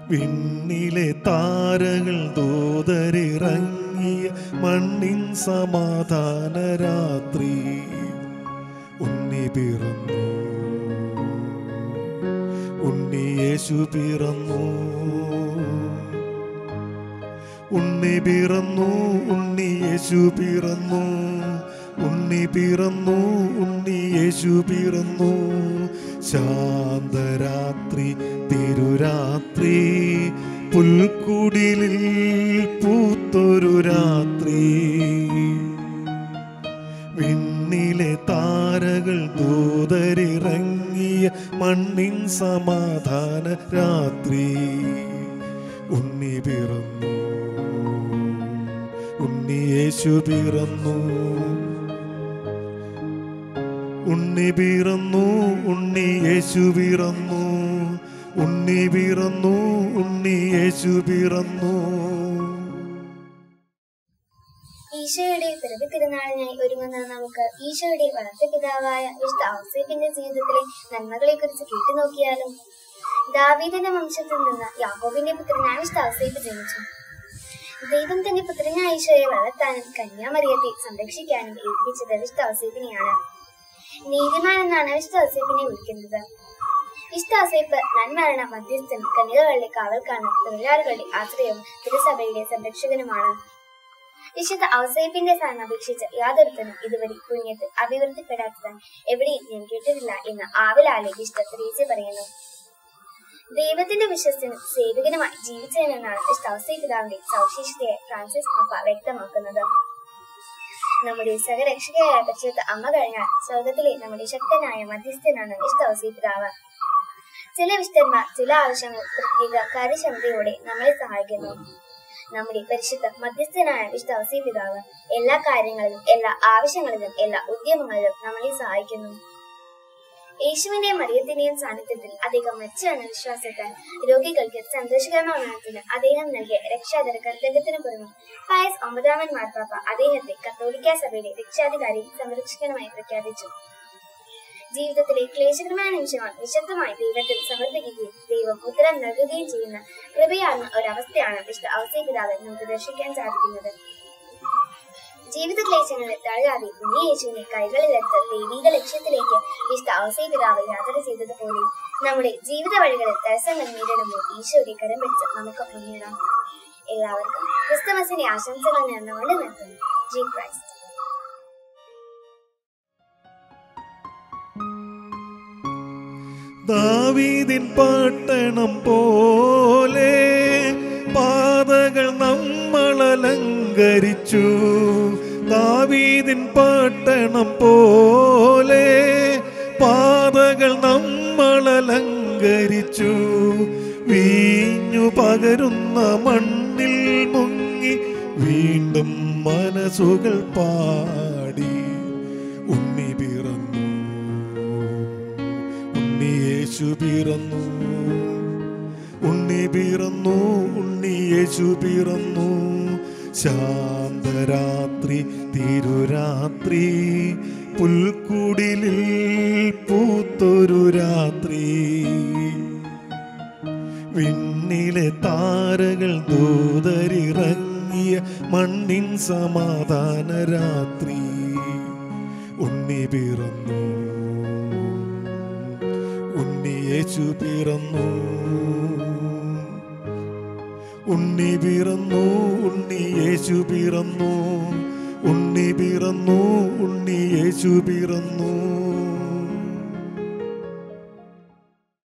വിണ്ണിലെ താരകൾ ദൂതരിറങ്ങിയ മണ്ണിൻ സമാധാന രാത്രി ഉണ്ണി പിറന്നു ഉണ്ണി യേശു പിറന്നു ഉണ്ണി പിറന്നു ഉണ്ണി യേശു പിറന്നു ഉണ്ണി പിറന്നു ഉണ്ണി യേശു പിറന്നു ശാന്തരാത്രി തിരുരാത്രി പുൽക്കുടിലിൽ പൂത്തൊരു രാത്രി വിണ്ണിലെ താരകൾ ദൂതരിറങ്ങിയ മണ്ണിൻ സമാധാന രാത്രി ഉണ്ണി പിറന്നു ഉണ്ണി യേശു പിറന്നു ഉണ്ണി പിറന്നു ഉണ്ണി യേശു പിറന്നു ഉണ്ണി പിറന്നു ഉണ്ണി യേശു പിറന്നു ഈശോയുടെ പിറവി തിരുനാളിനായി ഒരുങ്ങുന്ന നമുക്ക് ഈശോയുടെ വളർത്തു പിതാവായ വിശുദ്ധ ഔസേപ്പിന്റെ ജീവിതത്തിലെ നന്മകളെ കുറിച്ച് കേട്ടു നോക്കിയാലും ദാവീദിന്റെ വംശത്തിൽ നിന്ന് യാക്കോബിന്റെ പുത്രനായ വിശുദ്ധ ഔസേപ്പ് ജനിച്ചു ദൈവം തന്റെ പുത്രനായ ഈശോയെ വളർത്താനും കന്യാമറിയത്തെ സംരക്ഷിക്കാനും ഏൽപ്പിച്ചത് വിശുദ്ധ ഔസേപ്പിനെയാണ് നീതിമാൻ എന്നാണ് വിശുദ്ധ ഔസേപ്പിനെ വിളിക്കുന്നത് വിശുദ്ധ ഔസേപ്പ് നന്മരണ മധ്യസ്ഥനും കന്യകകളുടെ കാവൽക്കാരനും തൊഴിലാളികളുടെ ആശ്രയവും തിരുസഭയുടെ സംരക്ഷകനുമാണ് വിശുദ്ധ ഔസേപ്പിന്റെ സ്ഥാനം അപേക്ഷിച്ച് യാതൊരുത്തനും ഇതുവരെ പുണ്യത്തിൽ അഭിവൃദ്ധിപ്പെടാത്തത് എവിടെയും ഞാൻ കേട്ടിട്ടില്ല എന്ന് ആവിലാലെ വിശുദ്ധ ത്രീസി പറയുന്നു ദൈവത്തിന്റെ വിശ്വസ്തനും സേവകനുമായി ജീവിച്ചതെന്നാണ് വിശുദ്ധ ഔസേപ്പ് പിതാവിന്റെ സവിശേഷതയെ ഫ്രാൻസിസ് പാപ്പ വ്യക്തമാക്കുന്നത് നമ്മുടെ സഹരക്ഷകയായ പരിശുദ്ധ അമ്മ കഴിഞ്ഞാൽ സ്വർഗത്തിലെ നമ്മുടെ ശക്തനായ മധ്യസ്ഥനാണ് വിശുദ്ധ ഔസേപ്പ് പിതാവ് ചില വിശുദ്ധന്മാർ ചില ആവശ്യങ്ങൾ പ്രത്യേക കാര്യക്ഷമതയോടെ നമ്മളെ സഹായിക്കുന്നു നമ്മുടെ പരിശുദ്ധ മധ്യസ്ഥനായ വിശുദ്ധ ഔസേപ്പ് പിതാവ് എല്ലാ കാര്യങ്ങളിലും എല്ലാ ആവശ്യങ്ങളിലും എല്ലാ ഉദ്യമങ്ങളിലും നമ്മളെ സഹായിക്കുന്നു യേശുവിന്റെയും മറിയത്തിന്റെയും സാന്നിധ്യത്തിൽ അദ്ദേഹം മരിച്ചു എന്ന വിശ്വാസത്താൽ രോഗികൾക്ക് സന്തോഷകരമായ മരണത്തിന് അദ്ദേഹം നൽകിയ രക്ഷാതര കർത്തവ്യത്തിന് പുറമെ പായസ് ഒമ്പതാമൻ മാർപ്പാപ്പ അദ്ദേഹത്തെ കത്തോലിക്ക സഭയുടെ രക്ഷാധികാരി സംരക്ഷകനുമായി പ്രഖ്യാപിച്ചു ജീവിതത്തിലെ ക്ലേശകരമായ നിമിഷങ്ങൾ നിശബ്ദമായി ദൈവത്തിൽ സമർപ്പിക്കുകയും ദൈവം ഉത്തരം നൽകുകയും ചെയ്യുന്ന കൃപയാർന്ന ഒരവസ്ഥയാണ് വിശുദ്ധ ഔസേ പിതാവ് നമുക്ക് ദർശിക്കാൻ സാധിക്കുന്നത് ജീവിത ക്ലേശങ്ങളിൽ തഴയാതെ ഉണ്ണി യേശുവിനെ കൈകളിലെടുത്ത് ദൈവീക ലക്ഷ്യത്തിലേക്ക് വിശുദ്ധ ഔസേ പിതാവ് യാത്ര ചെയ്തതുപോലെ നമ്മുടെ ജീവിത വഴികളിൽ തടസ്സങ്ങൾ നേരിടുമ്പോൾ ഈശോയുടെ കരം പിടിച്ച് നമുക്ക് മുന്നേറാം എല്ലാവർക്കും ക്രിസ്തുമസിന്റെ ആശംസകൾ നേർന്നുകൊണ്ട് നിർത്തുന്നു ജി ക്രൈസ്റ്റ് ദാവീദിൻ പട്ടണം പോലെ പാതകൾ നമ്മളലങ്കരിച്ചു ദാവീദിൻ പട്ടണം പോലെ പാതകൾ നമ്മളലങ്കരിച്ചു വീഞ്ഞു പകരുന്ന മണ്ണിൽ മുങ്ങി വീണ്ടും മനസ്സുകൾ പാടി ഉണ്ണി പിറന്നു ഉണ്ണി യേശു പിറന്നു ഉണ്ണി പിറന്നു ഉണ്ണി യേശു പിറന്നു ശാന്തരാത്രി തിരുരാത്രി പുൽക്കുടിലിൽ പൂത്തൊരു രാത്രി വിണ്ണിലെ താരകൾ ദൂതരിറങ്ങിയ മണ്ണിൻ സമാധാന രാത്രി ഉണ്ണി പിറന്നു ഉണ്ണി യേശു പിറന്നു ഉണ്ണി പിറന്നു ഉണ്ണി യേശു പിറന്നു ഉണ്ണി പിറന്നു ഉണ്ണി യേശു പിറന്നു